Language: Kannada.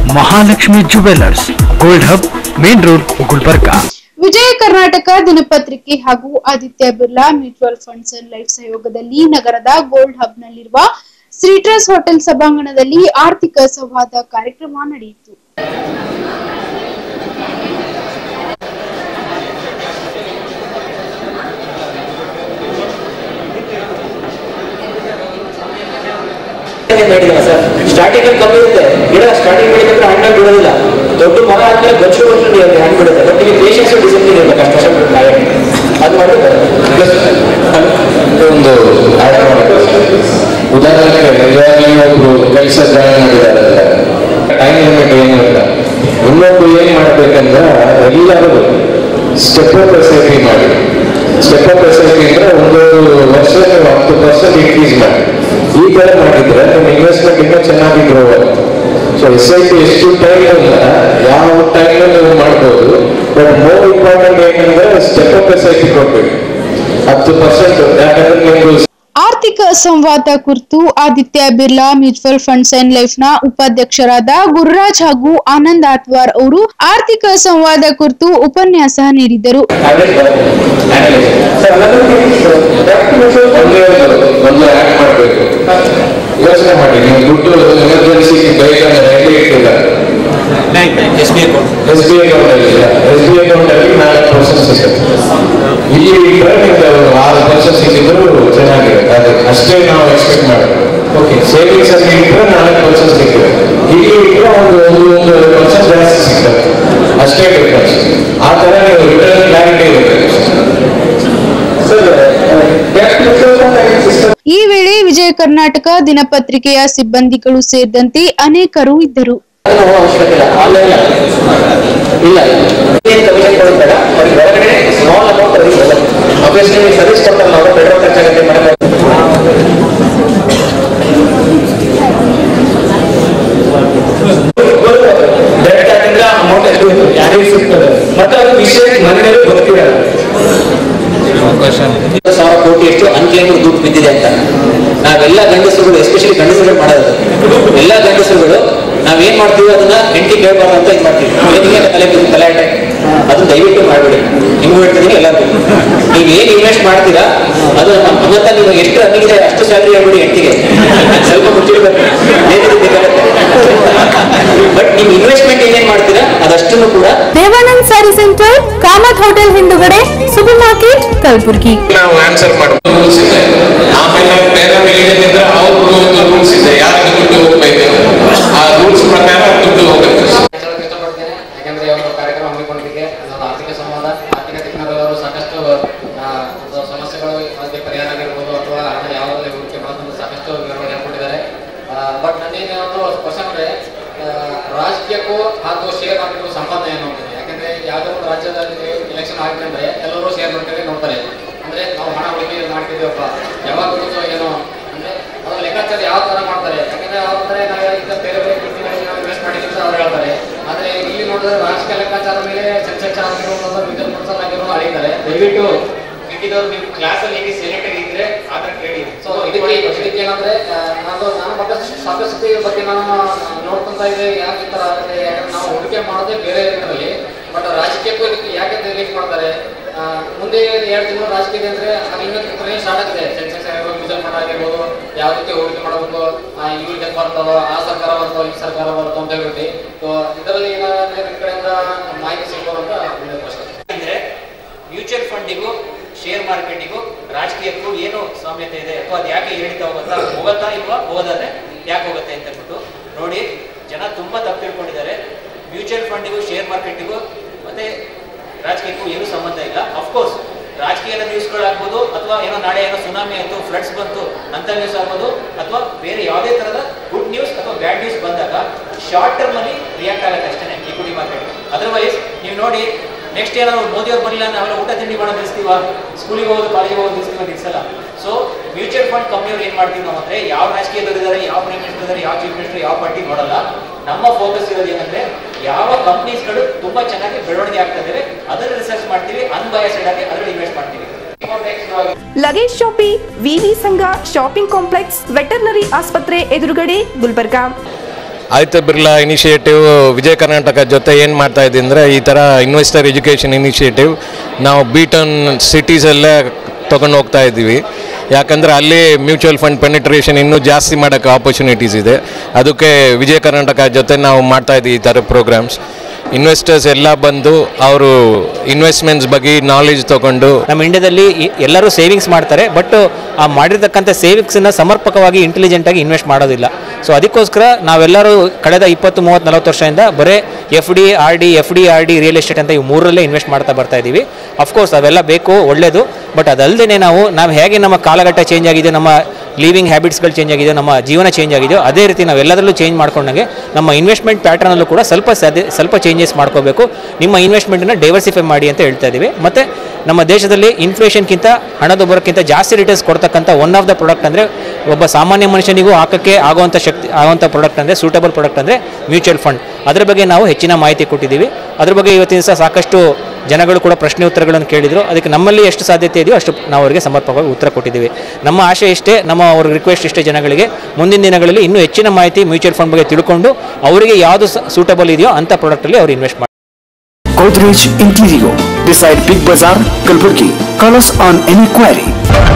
Mahalakshmi jewellers gold hub main road Gulbarga Vijaya Karnataka ದಿನಪತ್ರಿಕೆ ಹಾಗೂ Aditya Birla mutual funds and life ಸಹಯೋಗದಲ್ಲಿ ನಗರದ ಗೋಲ್ಡ್ ಹಬ್ ನಲ್ಲಿರುವ ಸ್ಟ್ರೀಟರ್ಸ್ ಹೋಟೆಲ್ ಸಭಾಂಗಣದಲ್ಲಿ ಆರ್ಥಿಕ ಸಂವಾದ ಕಾರ್ಯಕ್ರಮ ನಡೆಯಿತು ಮಾಡಿಲ್ಲ ಸರ್ ಸ್ಟಾರ್ಟಿಂಗ್ ಅಲ್ಲಿ ಕಮ್ಮಿ ಇರುತ್ತೆ ಗಿಡ ಸ್ಟಾರ್ಟಿಂಗ್ ಬೆಳಿಬೇಕಾದ್ರೆ ಹಣ್ಣಾಗಿ ಬಿಡೋದಿಲ್ಲ ದೊಡ್ಡ ಮರ ಹಾಕಿದ್ರೆ ಗಚ್ಚು ವರ್ಷ ಹಣ್ಣು ಬಿಡುತ್ತೆ ಬಟ್ ಇಲ್ಲಿ ಪೇಷನ್ಸ್ ಡಿಸಿಪ್ಲಿನ್ ಇರಬೇಕು ಅಷ್ಟು ವರ್ಷ ಬಿಡ್ತಾರೆ ಅದು ಮಾಡಿದ್ರೆ ಒಂದು ಆಡ್ ಮಾಡಬೇಕು ಉದಾಹರಣೆಗೆ ನಿಜವಾಗ್ಲೂ ಒಬ್ರು ಕೆಲಸ ಜಾಯಿನ್ ಆಗಿದ್ದಾರೆ ಟೈಮ್ ಲಿಮಿಟ್ ಏನು ಇಲ್ಲ ಇನ್ನೊಬ್ರು ಏನ್ ಮಾಡ್ಬೇಕಂದ್ರೆ ಎಲ್ಲರೂ step up S I P ಮಾಡಿ step up S I P ಅಂದ್ರೆ ಒಂದು ವರ್ಷ ನೀವು ಹತ್ತು ಪರ್ಸೆಂಟ್ ಇನ್ಕ್ರೀಸ್ ಮಾಡಿ ಈ ತರ ಮಾಡಿದ್ರೆ ನಿಮ್ಮ ಇನ್ವೆಸ್ಟ್ಮೆಂಟ್ ಇನ್ನೂ ಚೆನ್ನಾಗಿ ಗ್ರೋ ಆಗುತ್ತೆ ಸೊ ಎಸ್ ಐ ಪಿ ಎಷ್ಟು ಟೈಮ್ ಇಲ್ಲ ಯಾವ ಟೈಮ್ ನೀವು ಮಾಡ್ಬೋದು ಬಟ್ ಮೋರ್ ಇಂಪಾರ್ಟೆಂಟ್ ಏನಂದ್ರೆ step up S I P ಕೊಡ್ಬೇಕು ಹತ್ತು ಪರ್ಸೆಂಟ್ ಯಾಕಂದ್ರೆ ನಿಮ್ದು ಆರ್ಥಿಕ ಸಂವಾದ ಕುರಿತು Aditya Birla mutual funds and life ನ ಉಪಾಧ್ಯಕ್ಷರಾದ ಗುರುರಾಜ್ ಹಾಗೂ ಆನಂದ್ ಆತ್ವಾರ್ ಅವರು ಆರ್ಥಿಕ ಸಂವಾದ ಕುರಿತು ಉಪನ್ಯಾಸ ನೀಡಿದರು ಸರ್ ಒಂದೇ ಒಂದು ಒಂದು ಆ್ಯಡ್ ಮಾಡಬೇಕು ಯೋಚನೆ ಮಾಡಿ ನೀವು ದುಡ್ಡು ಎಮರ್ಜೆನ್ಸಿಗೆ ಬೇಕಂದ್ರೆ ಎಲ್ಲಿ ಇಟ್ಟಿದ್ದಾರೆ S B account S B account ಅಲ್ಲಿ ಎಸ್ ಬಿ ಅಕೌಂಟ್ ಅಲ್ಲಿ ನಾಲ್ಕು ಪರ್ಸೆಂಟ್ ಸಿಗುತ್ತೆ ಇಲ್ಲಿ ಇಟ್ಟರೆ ನಿಮ್ಗೆ ಒಂದು ಆರು ಪರ್ಸೆಂಟ್ ಸಿಕ್ಕಿದ್ರು ಚೆನ್ನಾಗಿರುತ್ತೆ ಅದು ಅಷ್ಟೇ ನಾವು ಎಕ್ಸ್ಪೆಕ್ಟ್ ಮಾಡಬೇಕು ಓಕೆ ಸೇವಿಂಗ್ಸ್ ಅಲ್ಲಿ ಇಟ್ಟರೆ ನಾಲ್ಕು ಪರ್ಸೆಂಟ್ ಸಿಗ್ತದೆ ಇಲ್ಲಿ ಇಟ್ಟರೆ ಒಂದು ಒಂದು ಒಂದು ಪರ್ಸೆಂಟ್ ಜಾಸ್ತಿ ಸಿಗ್ತದೆ ಅಷ್ಟೇ ಡಿಫ್ರೆನ್ಸ್ ಆ ಥರ ನೀವು ರಿಟರ್ನ್ ಕ್ಲಾರಿಟಿ ಇರಬೇಕು ಈ ವೇಳೆ ವಿಜಯ ಕರ್ನಾಟಕ ದಿನಪತ್ರಿಕೆಯ ಸಿಬ್ಬಂದಿಗಳು ಸೇರಿದಂತೆ ಅನೇಕರು ಇದ್ದರು ಅದನ್ನು ಅವಶ್ಯಕತೆ ಇಲ್ಲ ಆನ್ಲೈನ್ ಇಲ್ಲ ಏನು ಕಮಿಷನ್ ಕೊಡ್ಬೇಡ ಅವ್ರಿಗೆ ಹೊರಗಡೆ ಸ್ಮಾಲ್ ಅಮೌಂಟ್ ಅವ್ರಿಗೆ ಬರುತ್ತೆ ಅಬ್ವಿಯಸ್ಲಿ ನೀವು ಸರ್ವಿಸ್ ಕೊಡ್ತಾರಲ್ಲ ಅವರು ಪೆಟ್ರೋಲ್ ಖರ್ಚಾಗುತ್ತೆ ಮಾಡಬೇಕು ಡೈರೆಕ್ಟ್ ಆಗಿದ್ರೆ ಅಮೌಂಟ್ ಎಷ್ಟು ಯಾರಿಗೆ ಸಿಗ್ತದೆ ಮತ್ತೆ ಅದು ವಿಷಯ ಮನೆಯಲ್ಲಿ ಗೊತ್ತಿರಲ್ಲ ಸಾವಿರ ಕೋಟಿ ಎಷ್ಟು ಅನ್ಕ್ಲೇಮ್ ದುಡ್ಡು ಬಿದ್ದಿದೆ ಅಂತ ನಾವೆಲ್ಲ ಗಂಡಸರುಗಳು ಎಸ್ಪೆಷಲಿ ಗಂಡಸರುಗಳು ಮಾಡೋದು ಎಲ್ಲ ಗಂಡಸರುಗಳು ನಾವೇನ್ ಮಾಡ್ತೀವಿ ಅದನ್ನ ಹೆಂಡತಿ ಕೇಳಬಾರ್ದು ಅಂತ ಇದು ಮಾಡ್ತೀವಿ ಏನಿಗೆ ತಲೆ ಬಿದ್ದು ತಲೆ ಅಟ್ಯಾಕ್ ಅದನ್ನ ದಯವಿಟ್ಟು ಮಾಡಬೇಡಿ ನಿಮ್ಗೂ ಹೇಳ್ತಿದ್ದೀನಿ ಎಲ್ಲರಿಗೂ ನೀವು ಏನ್ ಇನ್ವೆಸ್ಟ್ ಮಾಡ್ತೀರಾ ಅದು ಇವತ್ತ ನೀವು ಎಷ್ಟು ರನ್ನಿಂಗ್ ಅಷ್ಟು ಸ್ಯಾಲರಿ ಹೇಳ್ಬಿಡಿ ಹೆಂಡತಿಗೆ ಸ್ವಲ್ಪ ಮುಚ್ಚಿರ್ಬೇಕು ಏನಿದೆ ಬೇಕಾಗುತ್ತೆ ಬಟ್ ನೀವು ಇನ್ವೆಸ್ಟ್ಮೆಂಟ್ ಏನೇನ್ ಮಾಡ್ತೀರಾ ಅದಷ್ಟನ್ನು ಕೂಡ ದೇವಾನಂದ್ ಸ್ಯಾರಿ ಸೆಂಟರ್ ಕಾಮತ್ ಹೋಟೆಲ್ ಹಿಂದುಗಡೆ ಸೂಪರ್ ಮಾರ್ಕೆಟ್ ಕಲಬುರ್ಗಿ ನಾವು ಆನ್ಸರ್ ಮಾಡಬಹುದು ರೂಲ್ಸ್ ಇದೆ ಆಮೇಲೆ ಬೇರೆ ರಿಲಿಜನ್ ಇದ್ರೆ ಅವ್ರಿಗೂ ಒಂದು ರೂಲ್ಸ್ ಇದೆ ಯಾರಿಗೆ ದುಡ್ಡು ಹೋಗ್ಬೇಕು ಆ ರೂಲ್ಸ್ ಪ್ರಕಾರ ದುಡ್ಡು ಹೋಗುತ್ತೆ ಹೇಳಕ್ ಇಷ್ಟಪಡ್ತೇನೆ ಯಾಕಂದ್ರೆ ಈ ಒಂದು ಕಾರ್ಯಕ್ರಮ ಹಮ್ಮಿಕೊಂಡಿದ್ದಕ್ಕೆ ಅದೊಂದು ಆರ್ಥಿಕ ಸಂವಾದ ಆರ್ಥಿಕ ತಜ್ಞರವರು ಸಾಕಷ್ಟು ಆ, ಒಂದು ಸಮಸ್ಯೆಗಳು ಅದಕ್ಕೆ ಪರಿಹಾರ ಆಗಿರ್ಬೋದು ಅಥವಾ ಹಣ ಯಾವುದೇ ಹೂಡಿಕೆ ಮಾಡೋದು ಸಾಕಷ್ಟು ವಿವರಗಳು ಹೇಳ್ಕೊಟ್ಟಿದ್ದಾರೆ ಬಟ್ ನನ್ನೇನು ಒಂದು ಕ್ವಶನ್ ಅಂದ್ರೆ ಆ, ರಾಜಕೀಯಕ್ಕೂ ಹಾಗೂ ಶೇರ್ ಮಾರ್ಕೆಟ್ಗೂ ಸಂಬಂಧ ಏನು ಅಂತಿದೆ ಯಾಕಂದ್ರೆ ಯಾವುದೇ ಒಂದು ರಾಜ್ಯದಲ್ಲಿ ಎಲೆಕ್ಷನ್ ಆಗಿದ್ರೆ ಎಲ್ಲರೂ ಶೇರ್ ಮಾರ್ಕೆಟ್ ನೋಡ್ತಾರೆ ಅಂದ್ರೆ ನಾವು ಹಣ ಹೂಡಿಕೆ ಮಾಡ್ತಿದ್ದೀವಪ್ಪ ಯಾವಾಗ ಬರುತ್ತೋ ಏನೋ ಅಂದ್ರೆ ಅದರ ಲೆಕ್ಕಾಚಾರ ಯಾವ ತರ ಮಾಡ್ತಾರೆ ಯಾಕಂದ್ರೆ ಅವ್ರ ಹತ್ರ ನಾವು ಈಗ ಬೇರೆ ಬೇರೆ ಕಂಪನಿಗಳಲ್ಲಿ ನಾವು ಇನ್ವೆಸ್ಟ್ ಮಾಡಿದ್ದೀವಿ ಅಂತ ಅವ್ರು ಹೇಳ್ತಾರೆ ಆದ್ರೆ ಇಲ್ಲಿ ನೋಡಿದ್ರೆ ರಾಜಕೀಯ ಲೆಕ್ಕಾಚಾರ ಮೇಲೆ ಸೆನ್ಸೆಕ್ಸ್ ಆಗಿರೋದು ಮ್ಯೂಚುವಲ್ ಫಂಡ್ಸ್ ಆಗಿರೋ ಅಳಿತಾರೆ ದಯವಿಟ್ಟು ಮಿಕ್ಕಿದವ್ರು ನೀವು ಕ್ಲಾಸ್ ಅಲ್ಲಿ ಹೇಗೆ ಸೆಲೆಕ್ಟ್ ಆಗಿದ್ರೆ ಆದ್ರೆ ಕೇಳಿ ಸೊ ಇದಕ್ಕೆ ಇದಕ್ಕೆ ಏನಂದ್ರೆ ಆ, ನಾನು ನಾನು ಬಹಳಷ್ಟು ಸಾಕಷ್ಟು ಬಗ್ಗೆ ನಾನು ನೋಡ್ಕೊಂತ ಇದೆ ಯಾಕೆ ಈ ತರ ಆಗುತ್ತೆ ಯಾಕಂದ್ರೆ ನಾವು ಹೂಡಿಕೆ ಮಾಡೋದೇ ಬೇರೆ ಇದರಲ್ಲಿ ಬಟ್ ರಾಜಕೀಯಕ್ಕೂ ಇದಕ್ಕೆ ಯಾಕೆ ರಿಲೀಸ್ ಮಾಡ್ತಾರೆ ಆ, ಮುಂದೆ ಎರಡು ತಿಂಗಳು ರಾಜಕೀಯ ಇದೆ ಅಂದ್ರೆ ಅದು ಇನ್ನೊಂದು ಟ್ರೈನ್ ಸ್ಟಾರ್ಟ್ ಆಗಿದೆ ಸೆನ್ಸೆಕ್ಸ್ ಆಗಿರ್ಬೋದು ಮ್ಯೂಚುವಲ್ ಫಂಡ್ ಆಗಿರ್ಬೋದು ಯಾವ ರೀತಿ ಹೂಡಿಕೆ ಮಾಡಬೇಕು ಇವ್ರಿಗೆ ಬರ್ತಾವ ಆ ಸರ್ಕಾರ ಬರ್ತಾವ ಈ ಸರ್ಕಾರ ಬರ್ತಾವ ಅಂತ ಹೇಳ್ಬಿಟ್ಟು ಸೊ ಇದರಲ್ಲಿ ಏನಾದ್ರೆ ನಿಮ್ಮ ಕಡೆಯಿಂದ ಮಾಹಿತಿ ಸಿಗ್ಬೋದು ಅಂತ ಒಂದು ಪ್ರಶ್ನೆ ಅಂದ್ರೆ ಮ್ಯೂಚುವಲ್ ಫಂಡಿಗೂ ಶೇರ್ ಮಾರ್ಕೆಟಿಗೂ ರಾಜಕೀಯಕ್ಕೂ ಏನು ಸಾಮ್ಯತೆ ಇದೆ ಅಥವಾ ಅದು ಯಾಕೆ ಏರಿತಾ ಹೋಗುತ್ತಾ ಹೋಗುತ್ತಾ ಇಲ್ವಾ ಹೋಗೋದಾದ್ರೆ ಯಾಕೆ ಹೋಗುತ್ತೆ ಅಂತ ಹೇಳ್ಬಿಟ್ಟು ನೋಡಿ ಜನ ತುಂಬಾ ತಪ್ಪು ತಿಳ್ಕೊಂಡಿದ್ದಾರೆ ಮ್ಯೂಚುವಲ್ ಫಂಡಿಗೂ ಶೇರ್ ಮಾರ್ಕೆಟಿಗೂ ಮತ್ತೆ ರಾಜಕೀಯಕ್ಕೂ ಏನೂ ಸಂಬಂಧ ಇಲ್ಲ ಅಫ್ಕೋರ್ಸ್ ರಾಜಕೀಯದ ನ್ಯೂಸ್ಗಳಾಗ್ಬೋದು ಅಥವಾ ಏನೋ ನಾಳೆ ಏನೋ ಸುನಾಮಿ ಆಯಿತು ಫ್ಲಡ್ಸ್ ಬಂತು ಅಂತ ನ್ಯೂಸ್ ಆಗ್ಬೋದು ಅಥವಾ ಬೇರೆ ಯಾವುದೇ ಥರದ ಗುಡ್ ನ್ಯೂಸ್ ಅಥವಾ ಬ್ಯಾಡ್ ನ್ಯೂಸ್ ಬಂದಾಗ ಶಾರ್ಟ್ ಟರ್ಮ್ ಅಲ್ಲಿ ರಿಯಾಕ್ಟ್ ಆಗುತ್ತೆ ಅಷ್ಟೇ ಇಕ್ವಿಟಿ ಮಾರ್ಕೆಟ್ ಅದರ್ವೈಸ್ ನೀವು ನೋಡಿ ನೆಕ್ಸ್ಟ್ ಏನಾದ್ರು ಮೋದಿ ಅವ್ರು ಬರಲಿಲ್ಲ ನಾವೆಲ್ಲ ಊಟ ತಿಂಡಿ ಮಾಡೋದು ನಿಲ್ಸ್ತೀವ ಸ್ಕೂಲಿಗೆ ಹೋಗೋದು ಕಾಲೇಜಿಗೆ ಹೋಗೋದು ನಿಲ್ಸ್ತೀವ ನಿಲ್ಸಲ್ಲ ಸೊ ಮ್ಯೂಚುವಲ್ ಫಂಡ್ ಕಂಪ್ನಿಯವ್ರು ಏನ್ ಮಾಡ್ತೀವಿ ನಾವು ಅಂದ್ರೆ ಯಾವ ರಾಜಕೀಯದವ್ರು ಇದ್ದಾರೆ ಯಾವ ಪ್ರೈಮ್ ಮಿನಿಸ್ಟರ್ ಇದ್ದಾರೆ ಯಾವ ಚೀಫ್ ಮಿನಿಸ್ಟರ್ ಯಾವ ಪಾರ್ಟಿ ನೋಡಲ್ಲ ನಮ್ಮ ಫೋಕಸ್ ಇರೋದು ಏನಂದ್ರೆ ಯಾವ ಕಂಪ್ನೀಸ್ಗಳು ತುಂಬಾ ಚೆನ್ನಾಗಿ ಬೆಳವಣಿಗೆ ಆಗ್ತಾ ಇದಾವೆ ಅದನ್ನ ರಿಸರ್ಚ್ ಮಾಡ್ತೀವಿ ಅನ್ಬಯಸ್ಡ್ ಆಗಿ ಅದ್ರಲ್ಲಿ ಇನ್ವೆಸ್ಟ್ ಮಾಡ್ತೀವಿ ಲಗೇಜ್ ಶಾಪಿ ವಿವಿ ಸಂಘ ಶಾಪಿಂಗ್ ಕಾಂಪ್ಲೆಕ್ಸ್ ವೆಟರ್ನರಿ ಆಸ್ಪತ್ರೆ ಎದುರುಗಡೆ ಗುಲ್ಬರ್ಗಾ ಆದಿತ್ಯ ಬಿರ್ಲಾ ಇನಿಷಿಯೇಟಿವ್ ವಿಜಯ ಕರ್ನಾಟಕ ಜೊತೆ ಏನು ಮಾಡ್ತಾ ಇದ್ದೀವಿ ಅಂದರೆ ಈ ಥರ ಇನ್ವೆಸ್ಟರ್ ಎಜುಕೇಷನ್ ಇನಿಷಿಯೇಟಿವ್ ನಾವು ಬೀಟನ್ ಸಿಟೀಸಲ್ಲೇ ತೊಗೊಂಡು ಹೋಗ್ತಾ ಇದ್ದೀವಿ ಯಾಕಂದರೆ ಅಲ್ಲಿ ಮ್ಯೂಚುವಲ್ ಫಂಡ್ ಪೆನಿಟ್ರೇಷನ್ ಇನ್ನೂ ಜಾಸ್ತಿ ಮಾಡೋಕ್ಕೆ ಆಪರ್ಚುನಿಟೀಸ್ ಇದೆ ಅದಕ್ಕೆ ವಿಜಯ ಕರ್ನಾಟಕ ಜೊತೆ ನಾವು ಮಾಡ್ತಾ ಇದ್ದೀವಿ ಈ ಥರ ಪ್ರೋಗ್ರಾಮ್ಸ್ ಇನ್ವೆಸ್ಟರ್ಸ್ ಎಲ್ಲ ಬಂದು ಅವರು ಇನ್ವೆಸ್ಟ್ಮೆಂಟ್ಸ್ ಬಗ್ಗೆ ನಾಲೆಜ್ ತೊಗೊಂಡು ನಮ್ಮ ಇಂಡಿಯಾದಲ್ಲಿ ಈ- ಎಲ್ಲರೂ ಸೇವಿಂಗ್ಸ್ ಮಾಡ್ತಾರೆ ಬಟ್ ಆ ಮಾಡಿರ್ತಕ್ಕಂಥ ಸೇವಿಂಗ್ಸನ್ನು ಸಮರ್ಪಕವಾಗಿ ಇಂಟೆಲಿಜೆಂಟಾಗಿ ಇನ್ವೆಸ್ಟ್ ಮಾಡೋದಿಲ್ಲ ಸೊ ಅದಕ್ಕೋಸ್ಕರ ನಾವೆಲ್ಲರೂ ಕಳೆದ ಇಪ್ಪತ್ತು ಮೂವತ್ತು ನಲವತ್ತು ವರ್ಷದಿಂದ ಬರೀ F D R D F D R D real estate ಅಂತ ಇವು ಮೂರರಲ್ಲೇ ಇನ್ವೆಸ್ಟ್ ಮಾಡ್ತಾ ಬರ್ತಾ ಇದ್ದೀವಿ ಅಫ್ಕೋರ್ಸ್ ಅವೆಲ್ಲ ಬೇಕು ಒಳ್ಳೆಯದು ಬಟ್ ಅದಲ್ಲದೆ ನಾವು ನಾವು ಹೇಗೆ ನಮ್ಮ ಕಾಲಘಟ್ಟ ಚೇಂಜ್ ಆಗಿದೆ ನಮ್ಮ ಲಿವಿಂಗ್ ಹ್ಯಾಬಿಟ್ಸ್ಗಳು ಚೇಂಜ್ ಆಗಿದೆ ನಮ್ಮ ಜೀವನ ಚೇಂಜ್ ಆಗಿದೆಯೋ ಅದೇ ರೀತಿ ನಾವೆಲ್ಲದರಲ್ಲೂ ಚೇಂಜ್ ಮಾಡ್ಕೊಂಡಂಗೆ ನಮ್ಮ ಇನ್ವೆಸ್ಟ್ಮೆಂಟ್ ಪ್ಯಾಟರ್ನಲ್ಲೂ ಕೂಡ ಸ್ವಲ್ಪ ಸಾಧ್ಯ ಸ್ವಲ್ಪ ಚೇಂಜಸ್ ಮಾಡ್ಕೋಬೇಕು ನಿಮ್ಮ ಇನ್ವೆಸ್ಟ್ಮೆಂಟನ್ನು ಡೈವರ್ಸಿಫೈ ಮಾಡಿ ಅಂತ ಹೇಳ್ತಾ ಇದ್ದೀವಿ ಮತ್ತು ನಮ್ಮ ದೇಶದಲ್ಲಿ ಇನ್ಫ್ಲೇಷನ್ಗಿಂತ ಹಣದುಬ್ಬರಕ್ಕಿಂತ ಜಾಸ್ತಿ ರಿಟರ್ನ್ಸ್ ಕೊಡ್ತಕ್ಕಂಥ ಒನ್ ಆಫ್ ದ ಪ್ರಾಡಕ್ಟ್ ಅಂದರೆ ಒಬ್ಬ ಸಾಮಾನ್ಯ ಮನುಷ್ಯನಿಗೂ ಹಾಕೋಕ್ಕೆ ಆಗುವಂಥ ಶಕ್ತಿ ಆಗುವಂಥ ಪ್ರಾಡಕ್ಟ್ ಅಂದರೆ ಸೂಟಬಲ್ ಪ್ರಾಡಕ್ಟ್ ಅಂದರೆ ಮ್ಯೂಚುವಲ್ ಫಂಡ್ ಅದರ ಬಗ್ಗೆ ನಾವು ಹೆಚ್ಚಿನ ಮಾಹಿತಿ ಕೊಟ್ಟಿದ್ದೀವಿ ಅದ್ರ ಬಗ್ಗೆ ಇವತ್ತಿನ ದಿವಸ ಸಾಕಷ್ಟು ಜನಗಳು ಕೂಡ ಪ್ರಶ್ನೆ ಉತ್ತರಗಳನ್ನು ಕೇಳಿದರು ಅದಕ್ಕೆ ನಮ್ಮಲ್ಲಿ ಎಷ್ಟು ಸಾಧ್ಯತೆ ಇದೆಯೋ ಅಷ್ಟು ನಾವು ಅವರಿಗೆ ಸಮರ್ಪಕವಾಗಿ ಉತ್ತರ ಕೊಟ್ಟಿದ್ದೀವಿ ನಮ್ಮ ಆಶೆ ಇಷ್ಟೇ ನಮ್ಮ ಅವ್ರ ರಿಕ್ವೆಸ್ಟ್ ಇಷ್ಟೇ ಜನಗಳಿಗೆ ಮುಂದಿನ ದಿನಗಳಲ್ಲಿ ಇನ್ನೂ ಹೆಚ್ಚಿನ ಮಾಹಿತಿ ಮ್ಯೂಚುವಲ್ ಫಂಡ್ ಬಗ್ಗೆ ತಿಳ್ಕೊಂಡು ಅವರಿಗೆ ಯಾವುದು ಸೂಟಬಲ್ ಇದೆಯೋ ಅಂಥ ಪ್ರಾಡಕ್ಟಲ್ಲಿ ಅವ್ರು ಇನ್ವೆಸ್ಟ್ ಮಾಡಿ Godrej Interior beside Big Bazaar, Kalburgi. Call us on any query.